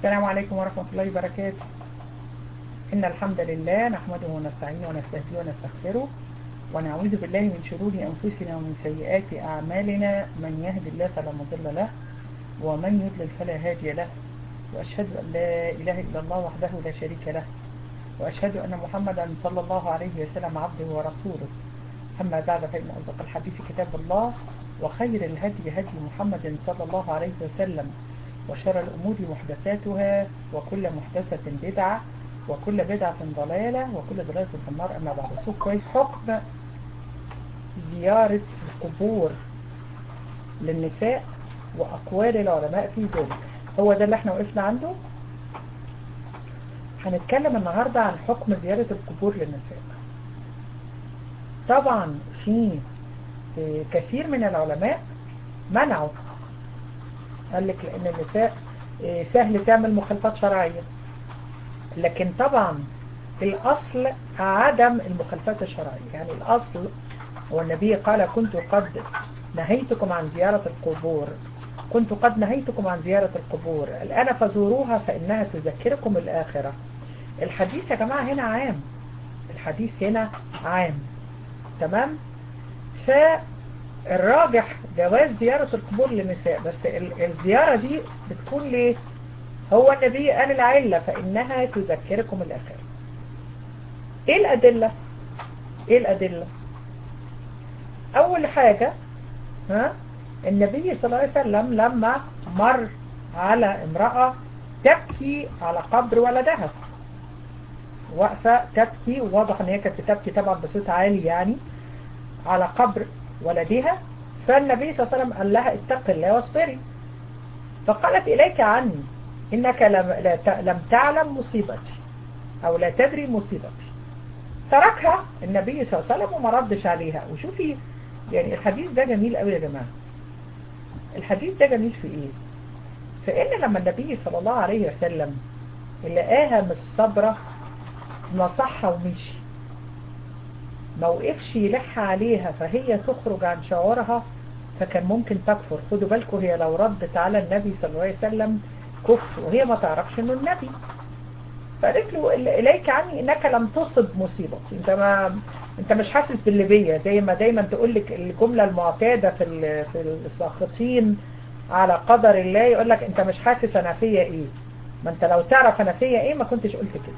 السلام عليكم ورحمة الله وبركاته إن الحمد لله نحمده ونستعينه ونستهديه ونستغفره ونعوذ بالله من شرور أنفسنا ومن سيئات أعمالنا من يهد الله فلا مضل له ومن يضلل فلا هادي له وأشهد أن لا إله إلا الله وحده لا شريك له وأشهد أن محمدا صلى الله عليه وسلم عبده ورسوله أما بعد فإن أصدق الحديث كتاب الله وخير الهدي هدي محمد صلى الله عليه وسلم وشر الأمور محدثاتها وكل محدثة بدعة وكل بدعة ضلالة وكل ضلالة في النار أما بعد سوق كويس حكم زيارة القبور للنساء وأقوال العلماء في ذلك هو ده اللي احنا وقفنا عنده هنتكلم النهاردة عن حكم زيارة القبور للنساء طبعا في كثير من العلماء منعوا قال لك لأن النساء سهل تعمل مخالفات شرعية لكن طبعا الأصل عدم المخالفات الشرعية يعني الأصل والنبي قال كنت قد نهيتكم عن زيارة القبور كنت قد نهيتكم عن زيارة القبور الآن فزوروها فإنها تذكركم الآخرة الحديث يا جماعة هنا عام الحديث هنا عام تمام فالراجح جواز زيارة القبور للنساء بس الزيارة دي بتكون ليه هو النبي قال العلة فإنها تذكركم الآخرة ايه الأدلة ايه الأدلة أول حاجة ها النبي صلى الله عليه وسلم لما مر على امرأة تبكي على قبر ولدها واقفة تبكي وواضح ان هي كانت بتبكي طبعا بصوت عالي يعني على قبر ولدها فالنبي صلى الله عليه وسلم قال لها اتق الله واصبري فقالت إليك عني إنك لم, لم تعلم مصيبتي أو لا تدري مصيبتي تركها النبي صلى الله عليه وسلم وما ردش عليها وشوفي يعني الحديث ده جميل قوي يا جماعة الحديث ده جميل في ايه فإن لما النبي صلى الله عليه وسلم لقاها مش صبرة نصحها ومشي ما وقفش يلح عليها فهي تخرج عن شعورها فكان ممكن تكفر خدوا بالكم هي لو ردت على النبي صلى الله عليه وسلم كفر وهي ما تعرفش انه النبي فقالت له اليك عني انك لم تصب مصيبتي انت ما انت مش حاسس باللي بيا زي ما دايما تقول لك الجمله المعتاده في في الساخطين على قدر الله يقول لك انت مش حاسس انا فيا ايه ما انت لو تعرف انا فيا ايه ما كنتش قلت كده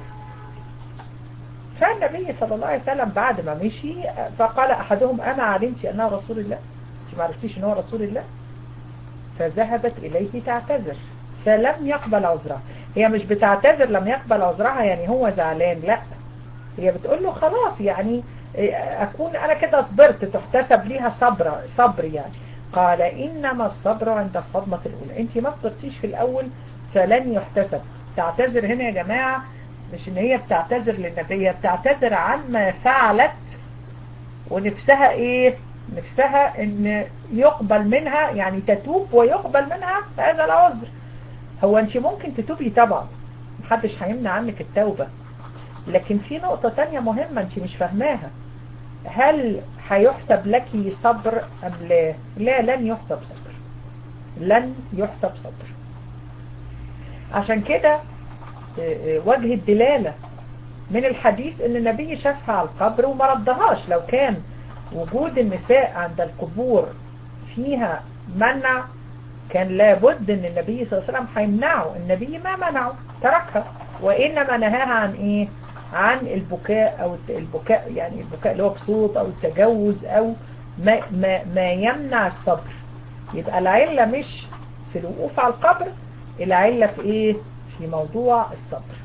فالنبي صلى الله عليه وسلم بعد ما مشي فقال احدهم انا علمت انه رسول الله انت ما عرفتيش ان هو رسول الله فذهبت اليه تعتذر فلم يقبل عذرها هي مش بتعتذر لم يقبل عذرها يعني هو زعلان لا هي بتقول له خلاص يعني أكون أنا كده صبرت تحتسب ليها صبر صبر يعني قال إنما الصبر عند الصدمة الأولى أنت ما صبرتيش في الأول فلن يحتسب تعتذر هنا يا جماعة مش إن هي بتعتذر للنبي بتعتذر عما فعلت ونفسها إيه نفسها إن يقبل منها يعني تتوب ويقبل منها هذا العذر هو انت ممكن تتوبي طبعا محدش هيمنع عنك التوبة لكن في نقطة تانية مهمة انت مش فاهماها هل هيحسب لك صبر ام لا لا لن يحسب صبر لن يحسب صبر عشان كده وجه الدلالة من الحديث ان النبي شافها على القبر وما ردهاش لو كان وجود النساء عند القبور فيها منع كان لابد ان النبي صلى الله عليه وسلم هيمنعه النبي ما منعه تركها وانما نهاها عن ايه عن البكاء او البكاء يعني البكاء اللي هو بصوت او التجوز او ما, ما, ما يمنع الصبر يبقى العلة مش في الوقوف على القبر العلة في ايه في موضوع الصبر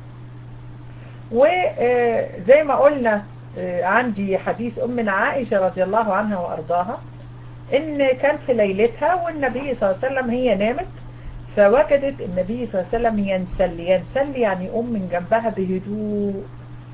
وزي ما قلنا عندي حديث امنا عائشة رضي الله عنها وارضاها ان كان في ليلتها والنبي صلى الله عليه وسلم هي نامت فوجدت النبي صلى الله عليه وسلم ينسل ينسل يعني ام من جنبها بهدوء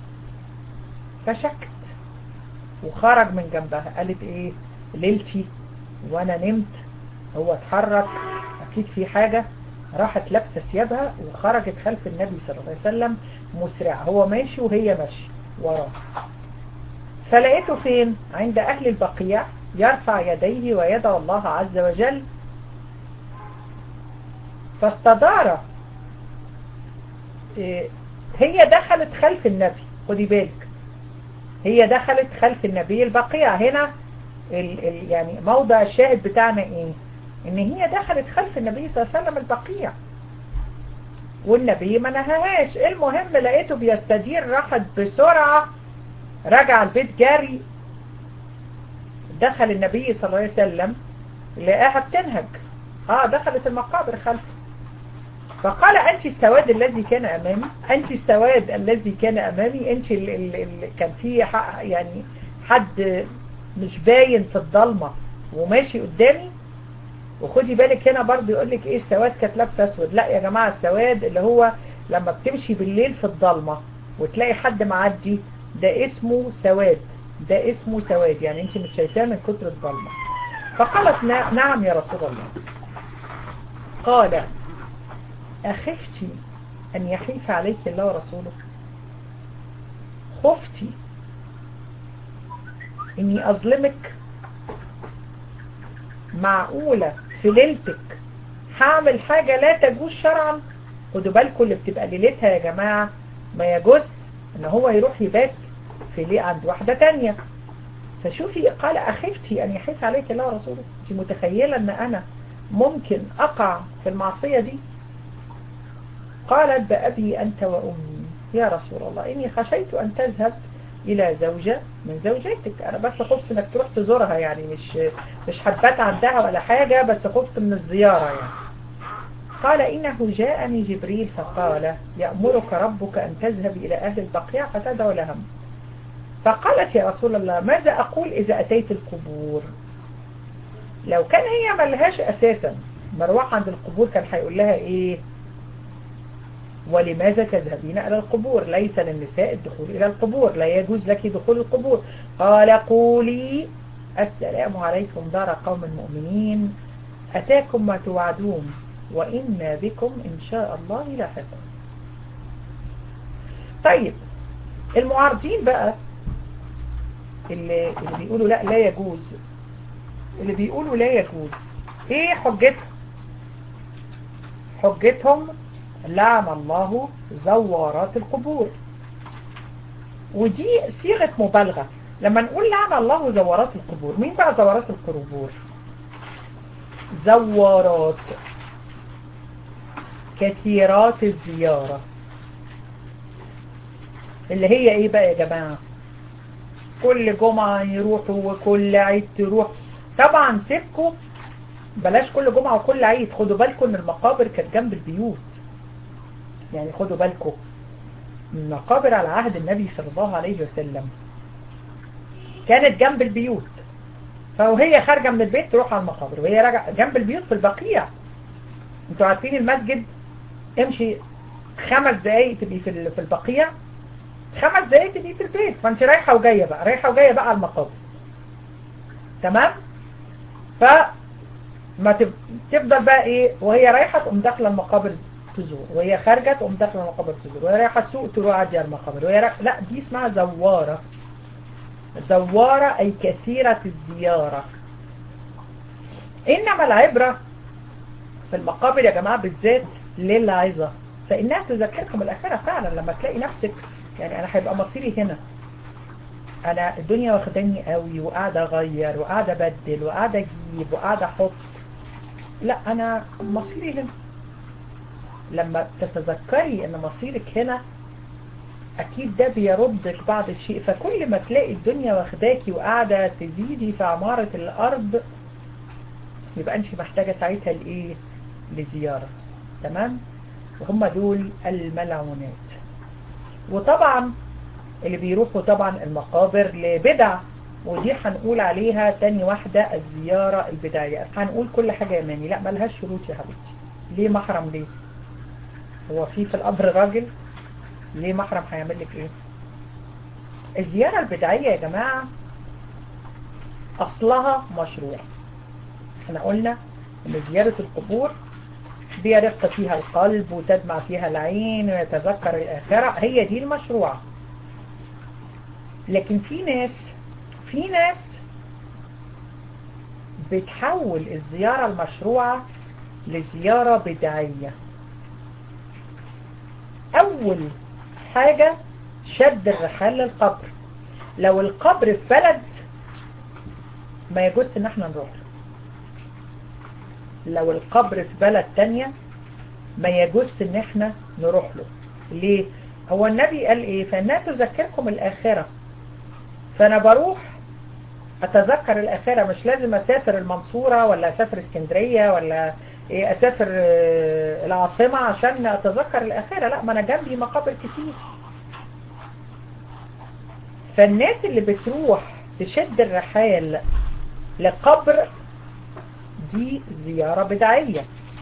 فشكت وخرج من جنبها قالت ايه ليلتي وانا نمت هو اتحرك اكيد في حاجة راحت لابسه ثيابها وخرجت خلف النبي صلى الله عليه وسلم مسرعة هو ماشي وهي ماشي وراه فلقيته فين عند اهل البقيع يرفع يديه ويدعو الله عز وجل فاستدار هي دخلت خلف النبي خدي بالك هي دخلت خلف النبي البقيع هنا ال ال يعني موضع الشاهد بتاعنا ايه ان هي دخلت خلف النبي صلى الله عليه وسلم البقيع والنبي ما نهاهاش المهم لقيته بيستدير راحت بسرعة رجع البيت جاري دخل النبي صلى الله عليه وسلم لقاها بتنهج اه دخلت المقابر خلفه فقال أنت السواد الذي كان أمامي أنت السواد الذي كان أمامي أنت اللي كان فيه يعني حد مش باين في الضلمة وماشي قدامي وخدي بالك هنا برضه يقول لك ايه السواد كانت لابسه اسود لا يا جماعه السواد اللي هو لما بتمشي بالليل في الضلمه وتلاقي حد معدي ده اسمه سواد ده اسمه سواد يعني انت مش شايفاه من كتر الضلمه فقالت نعم يا رسول الله قال أخفتي أن يحيف عليك الله ورسوله خفتي إني أظلمك معقولة في ليلتك هعمل حاجة لا تجوز شرعا خدوا بالكم اللي بتبقى ليلتها يا جماعة ما يجوز ان هو يروح يبات في ليه عند واحدة تانية فشوفي قال أخفتي أن يحيف عليك الله ورسوله انت متخيلة أن أنا ممكن أقع في المعصية دي قالت بأبي أنت وأمي يا رسول الله إني خشيت أن تذهب إلى زوجة من زوجاتك أنا بس خفت أنك تروح تزورها يعني مش مش حبات عندها ولا حاجة بس خفت من الزيارة يعني قال إنه جاءني جبريل فقال يأمرك ربك أن تذهب إلى أهل البقيع فتدعو لهم فقالت يا رسول الله ماذا أقول إذا أتيت القبور لو كان هي ملهاش أساسا مروح عند القبور كان هيقول لها إيه ولماذا تذهبين إلى القبور ليس للنساء الدخول إلى القبور لا يجوز لك دخول القبور قال قولي السلام عليكم دار قوم مؤمنين أتاكم ما توعدون وإنا بكم إن شاء الله لاحقون طيب المعارضين بقى اللي, اللي بيقولوا لا لا يجوز اللي بيقولوا لا يجوز ايه حجتهم حجتهم لعن الله زوارات القبور ودي صيغة مبالغة لما نقول لعن الله زوارات القبور مين بقى زوارات القبور زوارات كثيرات الزيارة اللي هي ايه بقى يا جماعة كل جمعة يروحوا وكل عيد تروح طبعا سيبكم بلاش كل جمعة وكل عيد خدوا بالكم ان المقابر كانت جنب البيوت يعني خدوا بالكم المقابر على عهد النبي صلى الله عليه وسلم كانت جنب البيوت فوهي خارجة من البيت تروح على المقابر وهي راجعة جنب البيوت في البقيع انتوا عارفين المسجد امشي خمس دقايق تبقي في في البقيع خمس دقايق تبقي في البيت فانت رايحة وجاية بقى رايحة وجاية بقى على المقابر تمام ف ما تفضل بقى ايه وهي رايحة تقوم داخله المقابر تزور وهي خارجة تقوم داخله المقابر تزور وهي رايحة السوق تروح عادي على المقابر وهي رايحة لا دي اسمها زوارة زوارة أي كثيرة الزيارة إنما العبرة في المقابر يا جماعة بالذات للعظة فإنها تذكركم الآخرة فعلا لما تلاقي نفسك يعني أنا هيبقى مصيري هنا أنا الدنيا واخداني قوي وقاعدة أغير وقاعدة أبدل وقاعدة أجيب وقاعدة أحط لا أنا مصيري هنا لما تتذكري أن مصيرك هنا أكيد ده بيردك بعض الشيء فكل ما تلاقي الدنيا واخداكي وقاعدة تزيدي في عمارة الأرض يبقى أنت محتاجة ساعتها لإيه لزيارة تمام وهم دول الملعونات وطبعا اللي بيروحوا طبعا المقابر لبدع ودي هنقول عليها تاني واحدة الزيارة البدعية هنقول كل حاجة يا ماني لا ملهاش شروط يا حبيبتي ليه محرم ليه هو في في القبر راجل ليه محرم هيعمل لك ايه الزيارة البدعية يا جماعة اصلها مشروع احنا قلنا ان زيارة القبور بيرق فيها القلب وتدمع فيها العين ويتذكر الآخرة هي دي المشروعة لكن في ناس في ناس بتحول الزيارة المشروعة لزيارة بدعية أو اول حاجة شد الرحال للقبر لو القبر في بلد ما يجوز ان احنا نروح لو القبر في بلد تانية ما يجوز ان احنا نروح له ليه هو النبي قال ايه فانها تذكركم الاخرة فانا بروح اتذكر الاخرة مش لازم اسافر المنصورة ولا اسافر اسكندرية ولا إيه اسافر العاصمة عشان اتذكر الاخرة لا ما انا جنبي مقابر كتير فالناس اللي بتروح تشد الرحال لقبر دي زيارة بدعية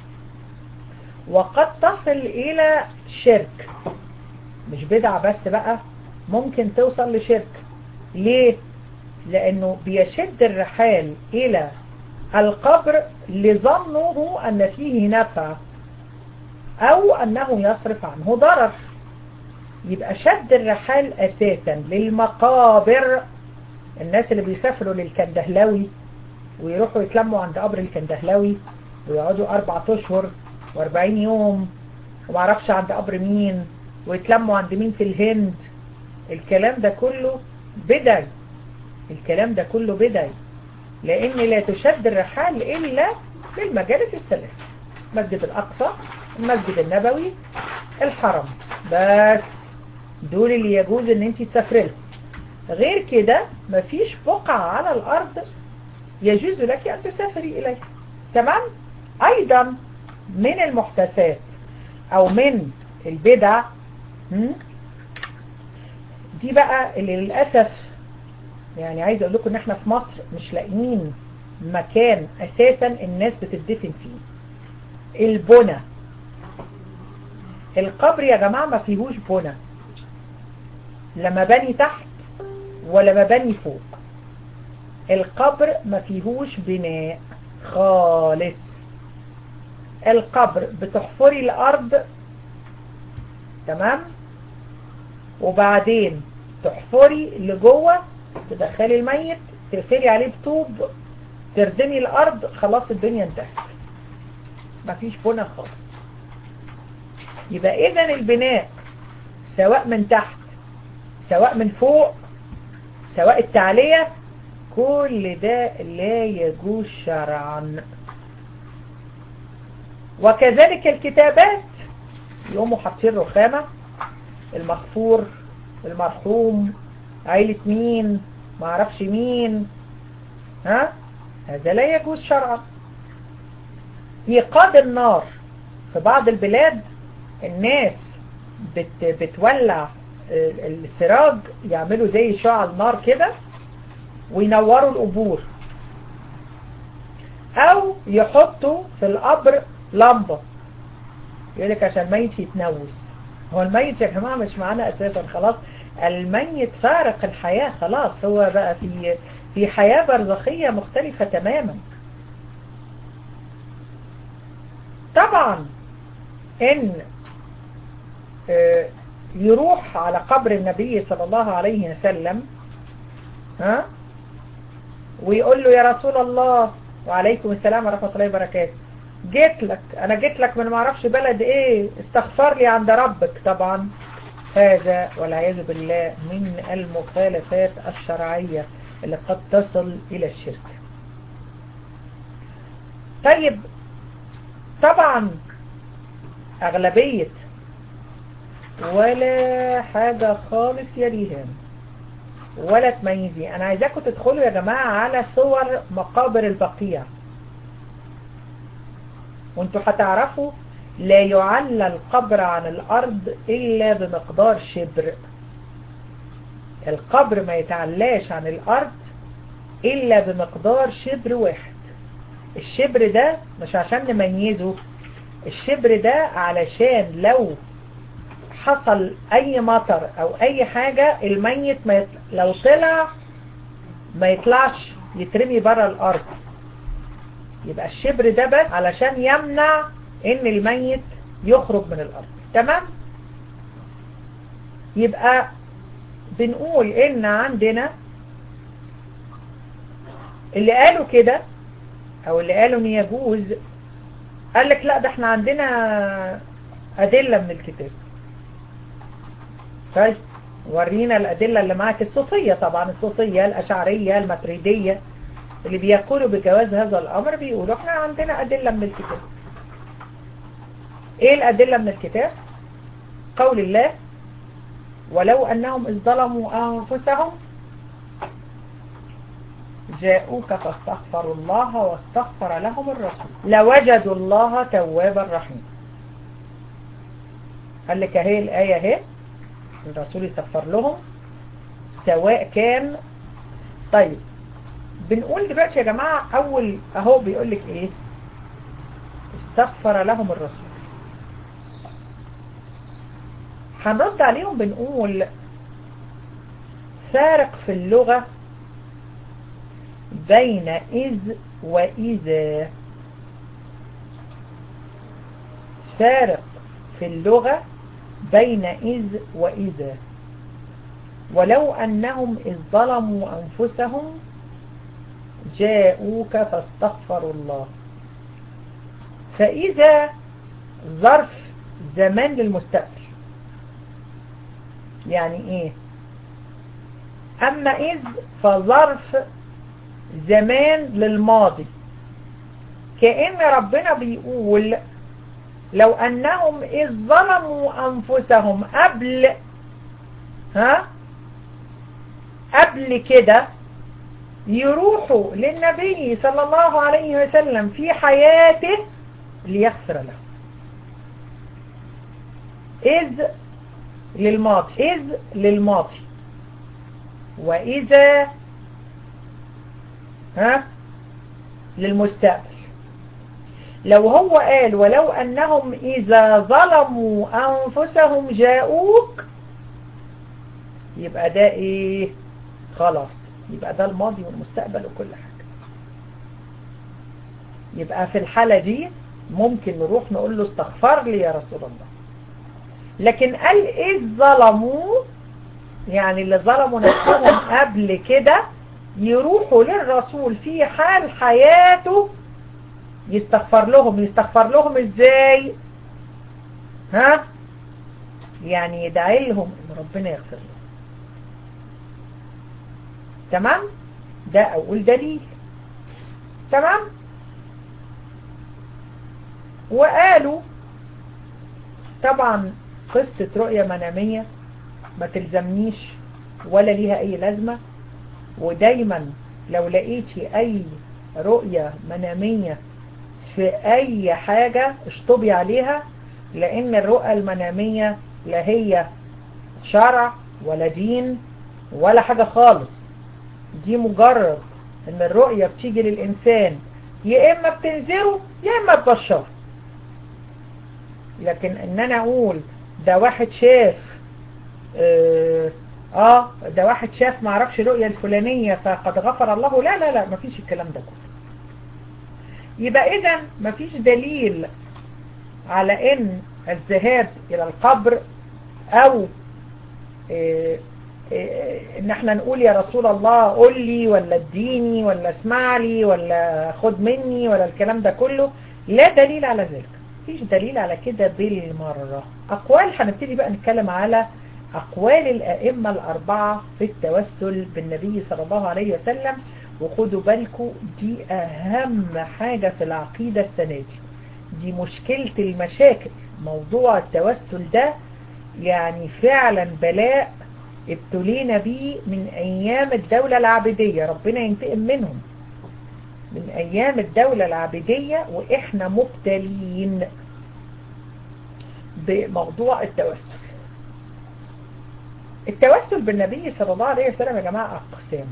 وقد تصل الى شرك مش بدعة بس بقى ممكن توصل لشرك ليه لانه بيشد الرحال الى القبر لظنه ان فيه نفع او انه يصرف عنه ضرر يبقى شد الرحال اساسا للمقابر الناس اللي بيسافروا للكندهلاوي ويروحوا يتلموا عند قبر الكندهلاوي ويقعدوا اربع اشهر واربعين يوم ومعرفش عند قبر مين ويتلموا عند مين في الهند الكلام ده كله بدعي الكلام ده كله بدعي لان لا تشد الرحال الا للمجالس الثلاث مسجد الاقصى المسجد النبوي الحرم بس دول اللي يجوز ان انت تسافري لهم غير كده مفيش بقعة على الارض يجوز لك ان تسافري اليها تمام ايضا من المحدثات او من البدع دي بقى اللي للأسف يعني عايز اقول لكم ان احنا في مصر مش لاقيين مكان اساسا الناس بتدفن فيه البنى القبر يا جماعة ما فيهوش بنى لا مباني تحت ولا مباني فوق القبر ما فيهوش بناء خالص القبر بتحفري الارض تمام وبعدين تحفري لجوه تدخلي الميت تقفلي عليه بطوب تردمي الارض خلاص الدنيا انتهت مفيش بنى خالص يبقى اذا البناء سواء من تحت سواء من فوق سواء التعلية كل ده لا يجوز شرعا وكذلك الكتابات يقوموا حاطين رخامة المغفور المرحوم عيلة مين معرفش مين ها هذا لا يجوز شرعا ايقاد النار في بعض البلاد الناس بت بتولع السراج يعملوا زي شعل نار كده وينوروا القبور او يحطوا في القبر لمبة يقول لك عشان الميت يتنوس هو الميت يا جماعة مش معانا اساسا خلاص الميت فارق الحياة خلاص هو بقى في في حياة برزخية مختلفة تماما طبعا ان يروح على قبر النبي صلى الله عليه وسلم ها ويقول له يا رسول الله وعليكم السلام ورحمة الله وبركاته جيت لك انا جيت لك من معرفش بلد ايه استغفر لي عند ربك طبعا هذا والعياذ بالله من المخالفات الشرعية اللي قد تصل الى الشرك طيب طبعا اغلبية ولا حاجة خالص يا ريهام ولا تميزي انا عايزاكم تدخلوا يا جماعة على صور مقابر البقيع وانتوا هتعرفوا لا يعلى القبر عن الارض الا بمقدار شبر القبر ما يتعلاش عن الارض الا بمقدار شبر واحد الشبر ده مش عشان نميزه الشبر ده علشان لو حصل اي مطر او اي حاجة الميت ما يطلع لو طلع ما يطلعش يترمي برا الارض يبقى الشبر ده بس علشان يمنع ان الميت يخرج من الارض تمام يبقى بنقول ان عندنا اللي قالوا كده او اللي قالوا ان يجوز قال لك لا ده احنا عندنا ادلة من الكتاب طيب ورينا الأدلة اللي معاك الصوفية طبعا الصوفية الأشعرية المتريدية اللي بيقولوا بجواز هذا الأمر بيقولوا احنا عندنا أدلة من الكتاب ايه الأدلة من الكتاب قول الله ولو أنهم إذ ظلموا أنفسهم جاءوك فاستغفروا الله واستغفر لهم الرسول لوجدوا الله توابا رحيما قال لك اهي الآية اهي الرسول يستغفر لهم سواء كان طيب بنقول دلوقتي يا جماعة أول أهو بيقول لك إيه استغفر لهم الرسول هنرد عليهم بنقول فارق في اللغة بين إذ وإذا فارق في اللغة بين إذ وإذا ولو أنهم إذ ظلموا أنفسهم جاءوك فاستغفروا الله فإذا ظرف زمان للمستقبل يعني إيه أما إذ فظرف زمان للماضي كأن ربنا بيقول لو أنهم إذ ظلموا أنفسهم قبل ها قبل كده يروحوا للنبي صلى الله عليه وسلم في حياته ليغفر له إذ للماضي إذ للماضي وإذا ها للمستقبل لو هو قال ولو أنهم إذا ظلموا أنفسهم جاءوك يبقى ده إيه خلاص يبقى ده الماضي والمستقبل وكل حاجة يبقى في الحالة دي ممكن نروح نقول له استغفر لي يا رسول الله لكن قال إذ ظلموا يعني اللي ظلموا نفسهم قبل كده يروحوا للرسول في حال حياته يستغفر لهم يستغفر لهم ازاي ها يعني يدعي لهم ان ربنا يغفر لهم تمام ده اول دليل تمام وقالوا طبعا قصة رؤية منامية ما تلزمنيش ولا ليها اي لازمة ودايما لو لقيتي اي رؤية منامية في اي حاجة اشطبي عليها لان الرؤى المنامية لا هي شرع ولا دين ولا حاجة خالص دي مجرد ان الرؤية بتيجي للانسان يا اما بتنذره يا اما تبشره لكن ان انا اقول ده واحد شاف اه, آه ده واحد شاف معرفش رؤية الفلانية فقد غفر الله لا لا لا مفيش الكلام ده كله يبقى اذا مفيش دليل على ان الذهاب الى القبر او إيه إيه ان احنا نقول يا رسول الله قول لي ولا اديني ولا اسمع لي ولا خد مني ولا الكلام ده كله لا دليل على ذلك مفيش دليل على كده بالمرة اقوال هنبتدي بقى نتكلم على اقوال الائمة الاربعة في التوسل بالنبي صلى الله عليه وسلم وخدوا بالكم دي اهم حاجة في العقيدة السنة دي دي مشكلة المشاكل موضوع التوسل ده يعني فعلا بلاء ابتلينا بيه من ايام الدولة العبدية ربنا ينتقم منهم من ايام الدولة العبدية واحنا مبتلين بموضوع التوسل التوسل بالنبي صلى الله عليه وسلم يا جماعة اقسام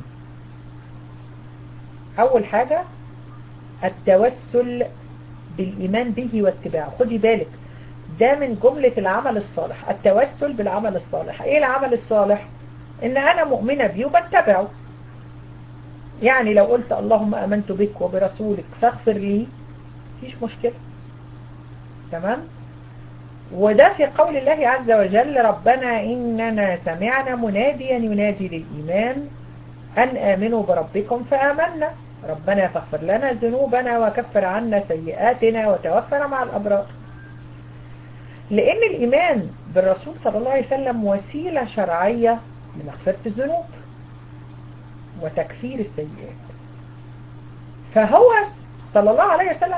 اول حاجة التوسل بالايمان به واتباعه خدي بالك ده من جملة العمل الصالح التوسل بالعمل الصالح ايه العمل الصالح ان انا مؤمنة بيه وبتبعه يعني لو قلت اللهم امنت بك وبرسولك فاغفر لي مفيش مشكلة تمام وده في قول الله عز وجل ربنا إننا سمعنا مناديا ينادي للإيمان أن آمنوا بربكم فآمنا ربنا فاغفر لنا ذنوبنا وكفر عنا سيئاتنا وتوفنا مع الأبرار لأن الإيمان بالرسول صلى الله عليه وسلم وسيلة شرعية لمغفرة الذنوب وتكفير السيئات فهو صلى الله عليه وسلم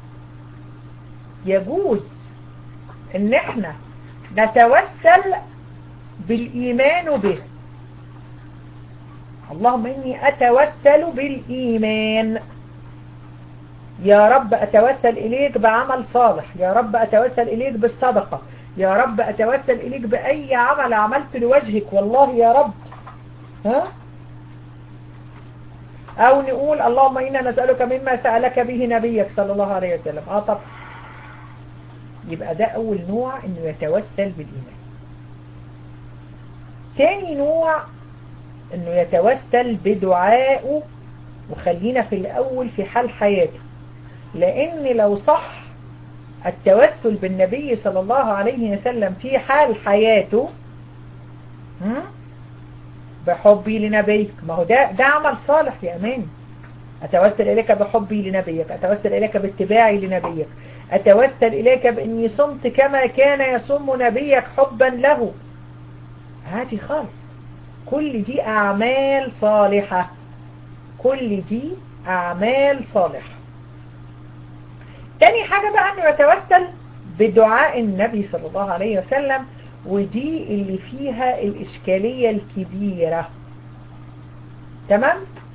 يجوز ان احنا نتوسل بالإيمان به اللهم إني أتوسل بالإيمان يا رب أتوسل إليك بعمل صالح يا رب أتوسل إليك بالصدقة يا رب أتوسل إليك بأي عمل عملت لوجهك والله يا رب ها أو نقول اللهم إنا نسألك مما سألك به نبيك صلى الله عليه وسلم آه طب يبقى ده أول نوع إنه يتوسل بالإيمان تاني نوع إنه يتوسل بدعائه وخلينا في الأول في حال حياته لأن لو صح التوسل بالنبي صلى الله عليه وسلم في حال حياته بحبي لنبيك ما هو ده, ده عمل صالح يا أمان أتوسل إليك بحبي لنبيك أتوسل إليك باتباعي لنبيك أتوسل إليك بأني صمت كما كان يصم نبيك حبا له هاتي خالص كل دي أعمال صالحة كل دي أعمال صالحة تاني حاجة بقى أنه يتوسل بدعاء النبي صلى الله عليه وسلم ودي اللي فيها الإشكالية الكبيرة تمام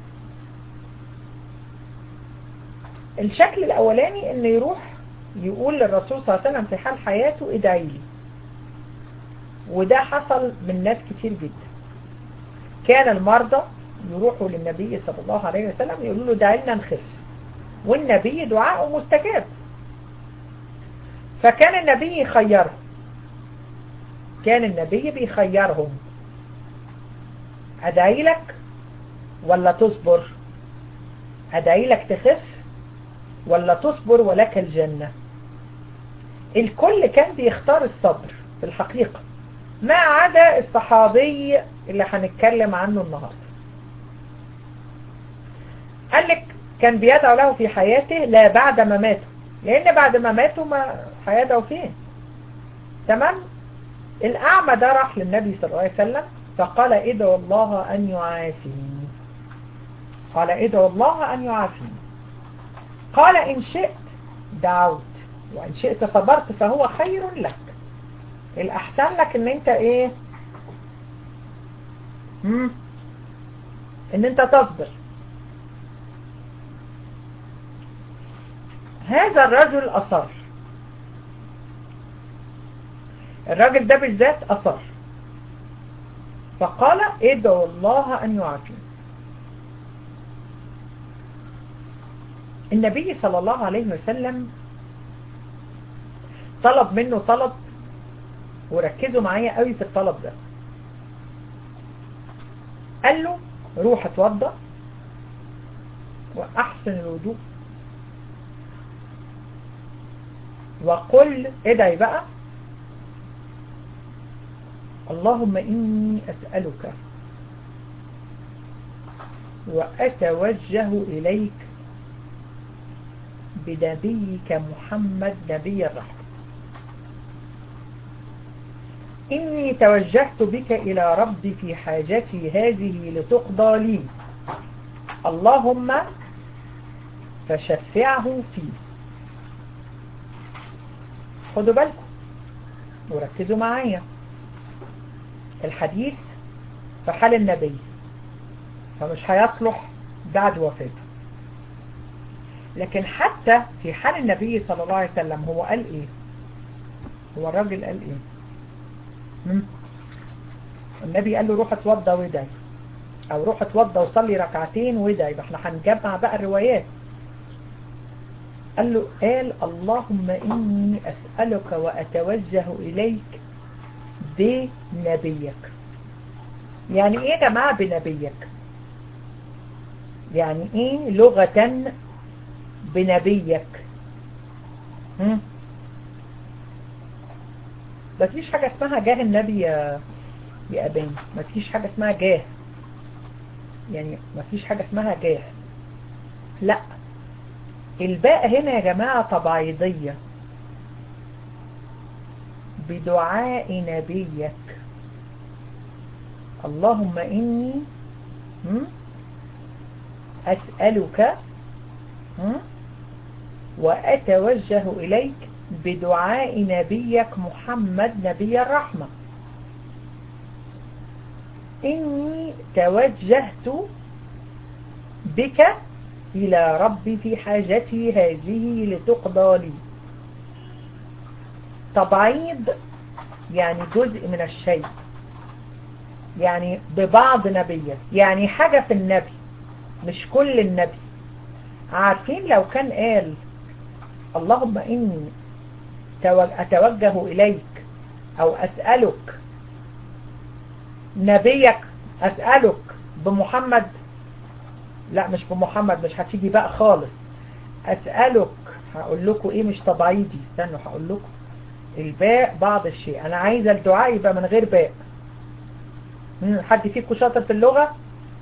الشكل الأولاني أنه يروح يقول للرسول صلى الله عليه وسلم في حال حياته ادعي لي وده حصل من ناس كتير جدا كان المرضى يروحوا للنبي صلى الله عليه وسلم يقولوا له دعي لنا نخف والنبي دعاءه مستجاب فكان النبي يخيرهم كان النبي بيخيرهم أدعي لك ولا تصبر أدعي لك تخف ولا تصبر ولك الجنة الكل كان بيختار الصبر في الحقيقة ما عدا الصحابي اللي هنتكلم عنه النهاردة قال لك كان بيدعو له في حياته لا بعد ما ماته لان بعد ما ماتوا ما هيدعو فين تمام الأعمى ده راح للنبي صلى الله عليه وسلم فقال ادعو الله أن يعافيني قال ادعو الله أن يعافيني قال إن شئت دعوت وإن شئت صبرت فهو خير لك الأحسن لك إن أنت إيه مم. إن أنت تصبر هذا الرجل أصر الراجل ده بالذات أصر فقال ادعو الله أن يعافيني النبي صلى الله عليه وسلم طلب منه طلب وركزوا معايا قوي في الطلب ده قال له روح اتوضى واحسن الوضوء وقل ادعي بقى اللهم إني أسألك وأتوجه إليك بنبيك محمد نبي الرحمة إني توجهت بك إلى ربي في حاجتي هذه لتقضى لي اللهم فشفعه فيه خدوا بالكم وركزوا معايا الحديث في حال النبي فمش هيصلح بعد وفاته لكن حتى في حال النبي صلى الله عليه وسلم هو قال ايه هو الراجل قال ايه مم؟ النبي قال له روح اتوضى وادعي او روح اتوضى وصلي ركعتين وادعي احنا هنجمع بقى الروايات قال له قال اللهم إني أسألك وأتوجه إليك بنبيك يعني إيه يا جماعة بنبيك يعني إيه لغة بنبيك هم؟ ما فيش حاجة اسمها جاه النبي يا يا أبان ما فيش حاجة اسمها جاه يعني ما فيش حاجة اسمها جاه لا الباء هنا يا جماعة تبعيضية بدعاء نبيك اللهم إني أسألك وأتوجه إليك بدعاء نبيك محمد نبي الرحمة إني توجهت بك إلى ربي في حاجتي هذه لتقضى لي تبعيض يعني جزء من الشيء يعني ببعض نبيه يعني حاجة في النبي مش كل النبي عارفين لو كان قال اللهم إني أتوجه إليك أو أسألك نبيك أسألك بمحمد لا مش بمحمد مش هتيجي بقى خالص أسألك هقول لكم إيه مش تبعيدي استنوا هقول لكم الباء بعض الشيء أنا عايزة الدعاء يبقى من غير باء حد فيكم شاطر في اللغة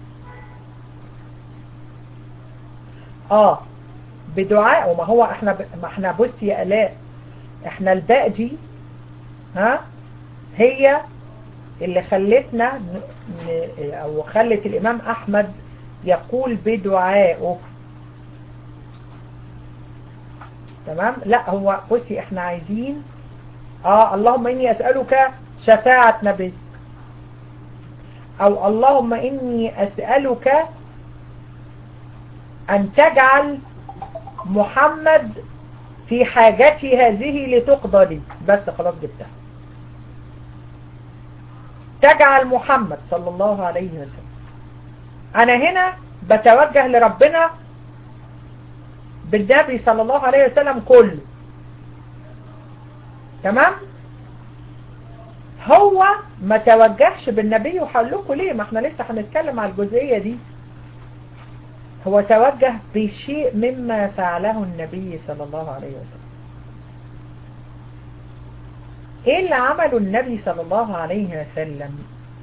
اه بدعاء وما هو احنا ب... ما احنا بص يا الاء احنا الباء دي ها هي اللي خلتنا ن... ن... او خلت الامام احمد يقول بدعائه تمام لا هو بصي احنا عايزين اه اللهم اني اسألك شفاعة نبيك او اللهم اني اسألك ان تجعل محمد في حاجتي هذه لتقضى لي بس خلاص جبتها تجعل محمد صلى الله عليه وسلم انا هنا بتوجه لربنا بالنبي صلى الله عليه وسلم كله تمام هو ما توجهش بالنبي وهقول لكم ليه ما احنا لسه هنتكلم على الجزئية دي هو توجه بشيء مما فعله النبي صلى الله عليه وسلم ايه اللي عمله النبي صلى الله عليه وسلم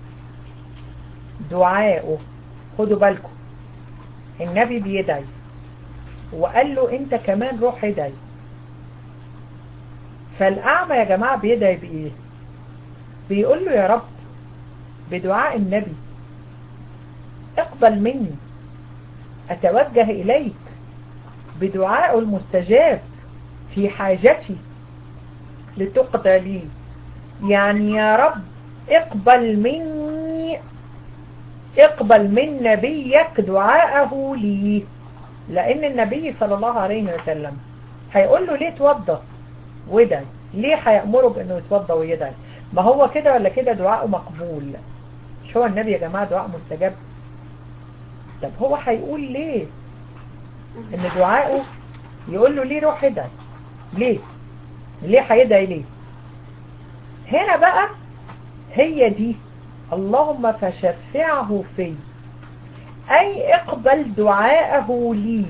دعائه خدوا بالكم النبي بيدعي وقال له انت كمان روح ادعي فالأعمى يا جماعة بيدعي بإيه بيقول له يا رب بدعاء النبي اقبل مني أتوجه إليك بدعاء المستجاب في حاجتي لتقضى لي يعني يا رب اقبل مني اقبل من نبيك دعاءه لي لأن النبي صلى الله عليه وسلم هيقول له ليه توضى ودعي ليه هيأمره بأنه يتوضى ويدعي ما هو كده ولا كده دعاءه مقبول مش هو النبي يا جماعة دعاء مستجاب طب هو هيقول ليه ان دعائه يقول له ليه روح ادعي ليه ليه هيدعي ليه هنا بقى هي دي اللهم فشفعه في أي اقبل دعاءه لي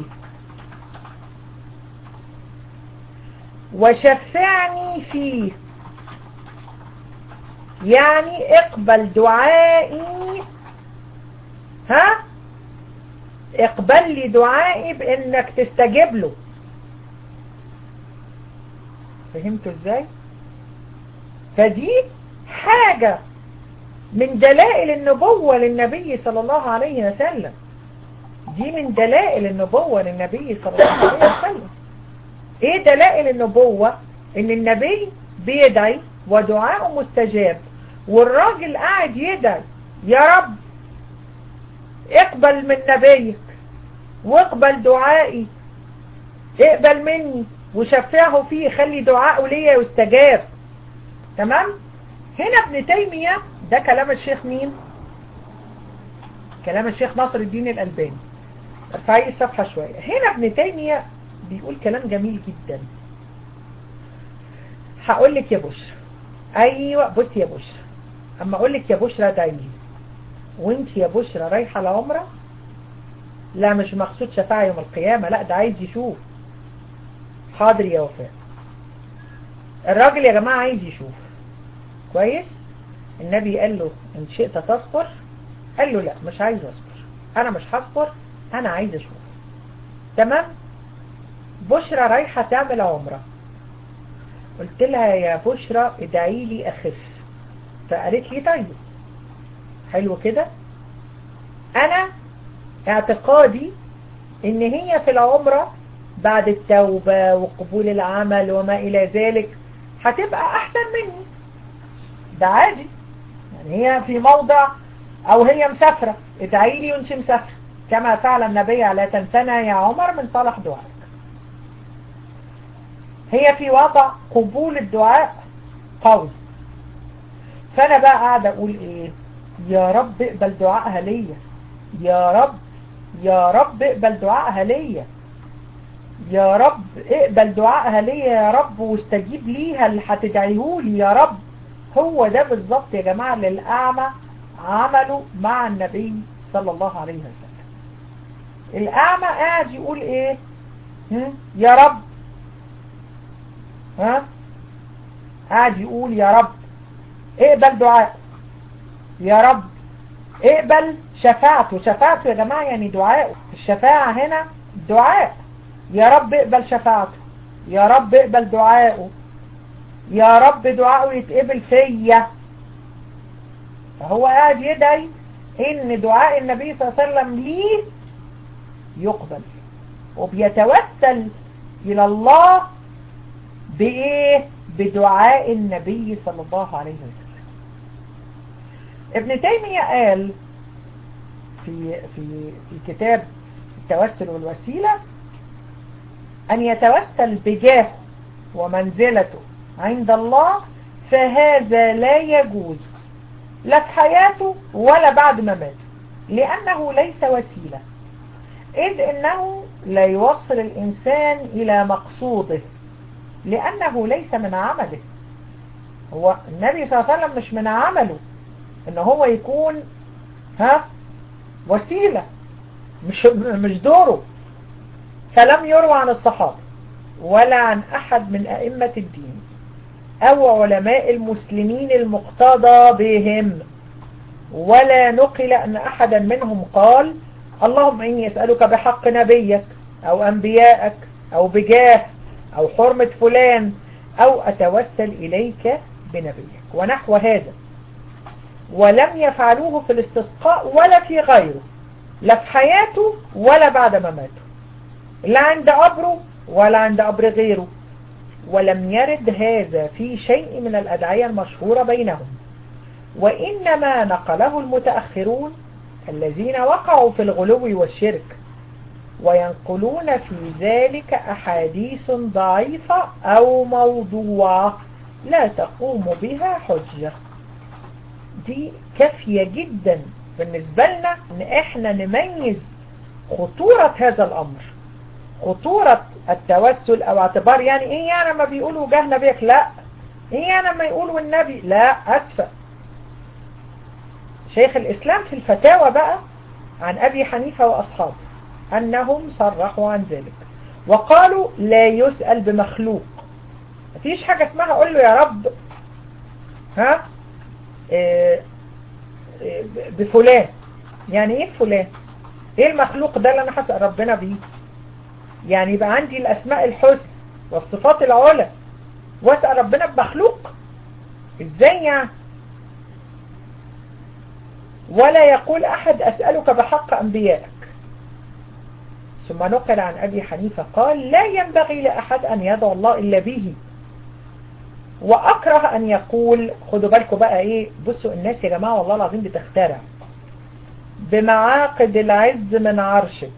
وشفعني فيه يعني اقبل دعائي ها اقبل لي دعائي بانك تستجيب له فهمتوا ازاي فدي حاجة من دلائل النبوة للنبي صلى الله عليه وسلم دي من دلائل النبوة للنبي صلى الله عليه وسلم ايه دلائل النبوة ان النبي بيدعي ودعاءه مستجاب والراجل قاعد يدعي يا رب اقبل من نبيك واقبل دعائي اقبل مني وشفعه فيه خلي دعاءه ليا يستجاب تمام هنا ابن تيمية ده كلام الشيخ مين كلام الشيخ ناصر الدين الألباني ارفعي الصفحة شوية هنا ابن تيمية بيقول كلام جميل جدا هقول لك يا بشرى ايوه بص يا بشرى اما اقول لك يا بشرى دايلي وانت يا بشرى رايحة لعمرة لا مش مقصود شفاعة يوم القيامة لا ده عايز يشوف حاضر يا وفاء الراجل يا جماعة عايز يشوف كويس النبي قال له ان شئت تصبر قال له لا مش عايز اصبر انا مش هصبر انا عايز اشوف تمام بشرى رايحة تعمل عمرة قلت لها يا بشرى ادعي لي اخف فقالت لي طيب حلو كده انا اعتقادي ان هي في العمرة بعد التوبة وقبول العمل وما الى ذلك هتبقى احسن مني ده عادي يعني هي في موضع او هي مسافرة ادعي لي وانت مسافرة كما فعل النبي لا تنسنا يا عمر من صالح دعائك هي في وضع قبول الدعاء قوي فانا بقى قاعدة اقول ايه يا رب اقبل دعائها ليا يا رب يا رب اقبل دعائها ليا يا رب اقبل دعائها ليا يا رب واستجيب ليها اللي هتدعيهولي يا رب هو ده بالظبط يا جماعة اللي الأعمى عمله مع النبي صلى الله عليه وسلم الأعمى قاعد يقول ايه هم؟ يا رب ها قاعد يقول يا رب اقبل دعاء يا رب اقبل شفاعته شفاعته يا جماعة يعني دعاء الشفاعة هنا دعاء يا رب اقبل شفاعته يا رب اقبل دعائه يا رب دعائه يتقبل فيا فهو قاعد يدعي ان دعاء النبي صلى الله عليه وسلم ليه يقبل وبيتوسل الى الله بايه بدعاء النبي صلى الله عليه وسلم ابن تيمية قال في في في كتاب التوسل والوسيلة أن يتوسل بجاه ومنزلته عند الله فهذا لا يجوز لا في حياته ولا بعد ما مات لأنه ليس وسيلة إذ إنه لا يوصل الإنسان إلى مقصوده لأنه ليس من عمله هو النبي صلى الله عليه وسلم مش من عمله ان هو يكون ها وسيلة مش مش دوره فلم يروى عن الصحابة ولا عن احد من ائمة الدين او علماء المسلمين المقتضى بهم ولا نقل ان احدا منهم قال اللهم اني اسألك بحق نبيك او انبيائك او بجاه او حرمة فلان او اتوسل اليك بنبيك ونحو هذا ولم يفعلوه في الاستسقاء ولا في غيره لا في حياته ولا بعد ما ماته لا عند قبره ولا عند قبر غيره ولم يرد هذا في شيء من الأدعية المشهورة بينهم وإنما نقله المتأخرون الذين وقعوا في الغلو والشرك وينقلون في ذلك أحاديث ضعيفة أو موضوعة لا تقوم بها حجة دي كافية جدا بالنسبة لنا ان احنا نميز خطورة هذا الامر خطورة التوسل او اعتبار يعني ايه يعني ما بيقولوا جاه نبيك لا ايه يعني ما يقولوا النبي لا اسفة شيخ الاسلام في الفتاوى بقى عن ابي حنيفة واصحابه انهم صرحوا عن ذلك وقالوا لا يسأل بمخلوق مفيش حاجة اسمها اقول له يا رب ها بفلان يعني ايه فلان ايه المخلوق ده اللي انا هسأل ربنا بيه يعني يبقى عندي الاسماء الحسنى والصفات العلى واسأل ربنا بمخلوق ازاي يعني ولا يقول احد اسألك بحق انبيائك ثم نقل عن ابي حنيفة قال لا ينبغي لاحد ان يدعو الله الا به واكره ان يقول خدوا بالكم بقى ايه بصوا الناس يا جماعة والله العظيم بتخترع بمعاقد العز من عرشك